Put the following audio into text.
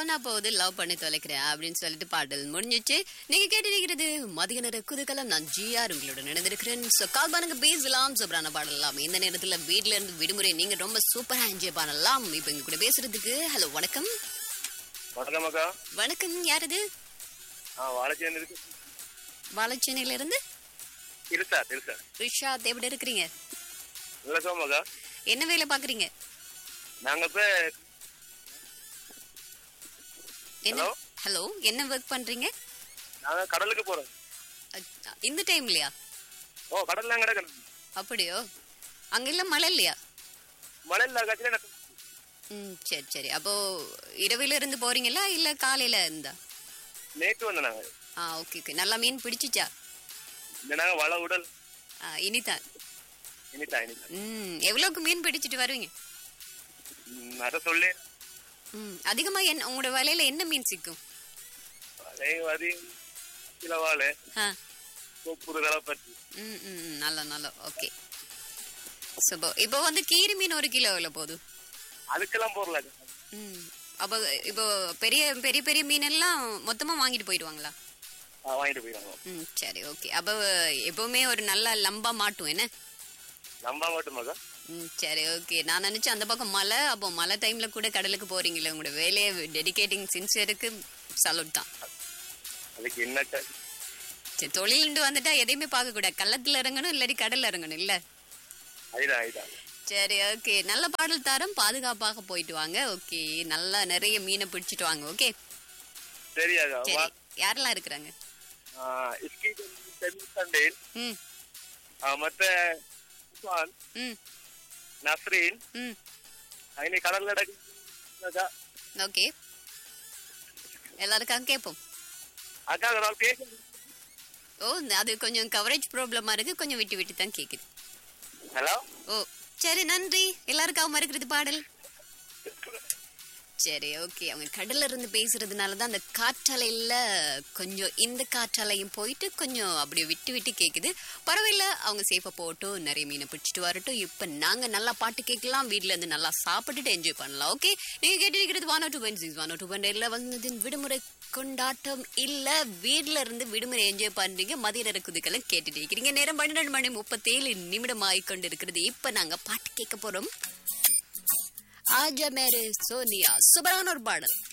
போனா போகுது லவ் பண்ணி தொலைக்கிறேன் அப்படின்னு சொல்லிட்டு பாடல் முடிஞ்சிச்சு நீங்க கேட்டிருக்கிறது மதிய நேர குதூகலம் நான் ஜிஆர் உங்களோட நடந்திருக்கிறேன் ஸோ கால் பண்ணுங்க பேசலாம் சூப்பரான பாடலாம் இந்த நேரத்துல வீட்ல இருந்து விடுமுறை நீங்க ரொம்ப சூப்பரா என்ஜாய் பண்ணலாம் இப்போ எங்க கூட பேசுறதுக்கு ஹலோ வணக்கம் வணக்கம் அக்கா வணக்கம் யார் இது ஆ வாழைச்சேன் இருக்கு வாழைச்சேனையில இருந்து இருசா இருசா ரிஷாத் எப்படி இருக்கிறீங்க நல்ல சோமாக்கா என்ன வேலை பாக்குறீங்க நாங்க இப்ப என்ன Hello? ஹலோ என்ன ஒர்க் பண்றீங்க நாங்க கடலுக்கு போறோம் அ- இந்த டைம்லயா ஓ கடல்லாம் கிடக்கணும் அப்படியோ அங்கெல்லாம் மழை இல்லையா மழை இல்ல காட்சியில எனக்கு ம் சரி சரி அப்போ இரவில இருந்து போறீங்களா இல்ல காலையில இருந்தா நேற்று வந்தோம் நாங்க ஆ ஓகே ஓகே நல்லா மீன் பிடிச்சிச்சா இந்த நாங்க வள உடல் ஆ, இனிதான் இனிதா இனிதா ம் எவ்வளவுக்கு மீன் பிடிச்சிட்டு வருவீங்க ம், அத சொல்லி ம் அதிகமா என்ன உங்களோட வலையில என்ன மீன் சிக்கும் அதே அது சில வாழை ஆ கொப்புரு பற்றி ம் ம் ம், நல்லா நல்லா ஓகே இப்போ இப்போ வந்து கீரி மீன் ஒரு கிலோ எவ்வளோ போகுது அதுக்கெல்லாம் போறல ம் அப்போ இப்போ பெரிய பெரிய பெரிய மீன் எல்லாம் மொத்தமா வாங்கிட்டு போயிடுவாங்களா வாங்கிட்டு போயிடுவாங்க ம் சரி ஓகே அப்போ எப்பவுமே ஒரு நல்ல லம்பா மாட்டும் என்ன நம்ப மட்டுமாக்கா ம் சரி ஓகே நான் நினைச்சேன் அந்த பக்கம் மழை அப்போ மழை டைம்ல கூட கடலுக்கு போறீங்களே உங்களோட வேலையை டெடிகேட்டிங் சின்சியருக்கு சலூட் தான் அதுக்கு என்ன சரி தொழிலுண்டு வந்துட்டா எதையுமே பார்க்க கூடாது கள்ளத்துல இறங்கணும் இல்லாட்டி கடல்ல இறங்கணும் இல்ல அதுதான் அதுதான் சரி ஓகே நல்ல பாடல் தரம் பாதுகாப்பாக போயிட்டு வாங்க ஓகே நல்லா நிறைய மீனை பிடிச்சிட்டு வாங்க ஓகே சரியாக்கா சரி யாரெல்லாம் இருக்கிறாங்க இஸ்கி சண்டேன் ம் மத்த உஸ்மான் ம் நஸ்ரீன் ம் അതിന് കടലിലടക്കം ஓகே எல்லாருக்காக கேட்போம் അക്കാ ഒരാൾ കേക്ക് ஓ அது கொஞ்சம் கவரேஜ் ப்ராப்ளமா இருக்கு கொஞ்சம் விட்டு விட்டு தான் கேக்குது ഹലോ ஓ சரி நன்றி எல்லாருக்காகவும் இருக்கிறது பாடல் சரி ஓகே அவங்க கடல்ல இருந்து பேசுறதுனால தான் அந்த காற்றலையில கொஞ்சம் இந்த காற்றலையும் போயிட்டு கொஞ்சம் அப்படியே விட்டு விட்டு கேக்குது பரவாயில்ல அவங்க சேஃபா போட்டும் நிறைய மீனை பிடிச்சிட்டு வரட்டும் இப்ப நாங்க நல்லா பாட்டு கேட்கலாம் வீட்ல இருந்து நல்லா சாப்பிட்டுட்டு என்ஜாய் பண்ணலாம் ஓகே நீங்க கேட்டிருக்கிறது one two point six one two point வந்ததின் விடுமுறை கொண்டாட்டம் இல்ல வீட்ல இருந்து விடுமுறை என்ஜாய் பண்றீங்க மதிய நேர குதுக்களை கேட்டுட்டு இருக்கிறீங்க நேரம் பன்னிரெண்டு மணி முப்பத்தேழு நிமிடம் ஆயிக்கொண்டு இருக்கிறது இப்ப நாங்க பாட்டு கேட்க போறோம் ஆஜா மேரே சோனியா சுபரான ஒரு பாடல்